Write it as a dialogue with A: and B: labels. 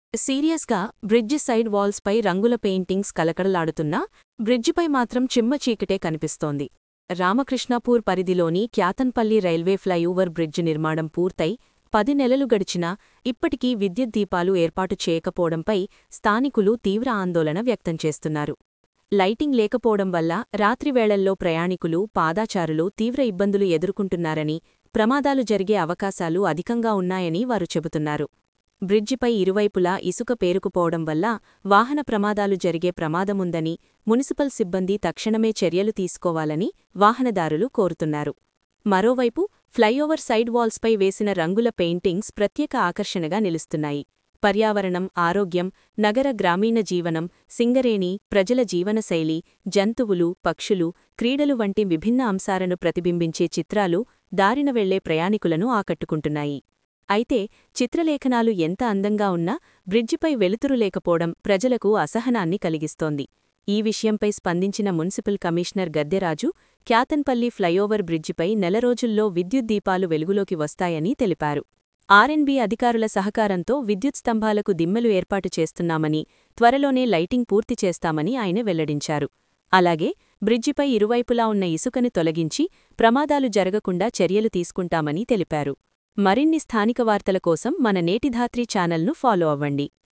A: సీరియస్గా bridge side వాల్స్పై రంగుల paintings కలకడలాడుతున్నా బ్రిడ్జిపై మాత్రం చిమ్మ చీకటే కనిపిస్తోంది రామకృష్ణాపూర్ పరిధిలోని క్యాతన్పల్లి రైల్వే ఫ్లైఓవర్ బ్రిడ్జి నిర్మాణం పూర్తయి పది నెలలు గడిచినా ఇప్పటికీ విద్యుత్ దీపాలు ఏర్పాటు చేయకపోవడంపై స్థానికులు తీవ్ర ఆందోళన వ్యక్తం చేస్తున్నారు లైటింగ్ లేకపోవడం వల్ల రాత్రివేళల్లో ప్రయాణికులు పాదాచారులు తీవ్ర ఇబ్బందులు ఎదుర్కొంటున్నారని ప్రమాదాలు జరిగే అవకాశాలు అధికంగా ఉన్నాయని వారు చెబుతున్నారు బ్రిడ్జిపై ఇరువైపులా ఇసుక పేరుకుపోవడం వల్ల వాహన ప్రమాదాలు జరిగే ప్రమాదముందని మున్సిపల్ సిబ్బంది తక్షణమే చర్యలు తీసుకోవాలని వాహనదారులు కోరుతున్నారు మరోవైపు ఫ్లైఓవర్ సైడ్ వాల్స్పై వేసిన రంగుల పెయింటింగ్స్ ప్రత్యేక ఆకర్షణగా నిలుస్తున్నాయి పర్యావరణం ఆరోగ్యం నగర గ్రామీణ జీవనం సింగరేణి ప్రజల జీవనశైలి జంతువులు పక్షులు క్రీడలు వంటి విభిన్న అంశాలను ప్రతిబింబించే చిత్రాలు దారిన వెళ్లే ప్రయాణికులను ఆకట్టుకుంటున్నాయి అయితే చిత్రలేఖనాలు ఎంత అందంగా ఉన్నా బ్రిడ్జిపై వెలుతురు లేకపోవడం ప్రజలకు అసహనాన్ని కలిగిస్తోంది ఈ విషయంపై స్పందించిన municipal commissioner Gadderaju Kyathanpalli flyover బ్రిడ్జిపై నెల రోజుల్లో విద్యుత్ దీపాలు వెలుగులోకి వస్తాయని తెలిపారు ఆర్ఎన్బీ అధికారుల సహకారంతో విద్యుత్ స్తంభాలకు దిమ్మెలు ఏర్పాటు చేస్తున్నామని త్వరలోనే లైటింగ్ పూర్తి చేస్తామని ఆయన వెల్లడించారు అలాగే బ్రిడ్జిపై ఇరువైపులా ఉన్న ఇసుకను తొలగించి ప్రమాదాలు జరగకుండా చర్యలు తీసుకుంటామని తెలిపారు మరిన్ని స్థానిక వార్తల కోసం మన నేటిధాత్రి ఛానల్ను ఫాలో అవ్వండి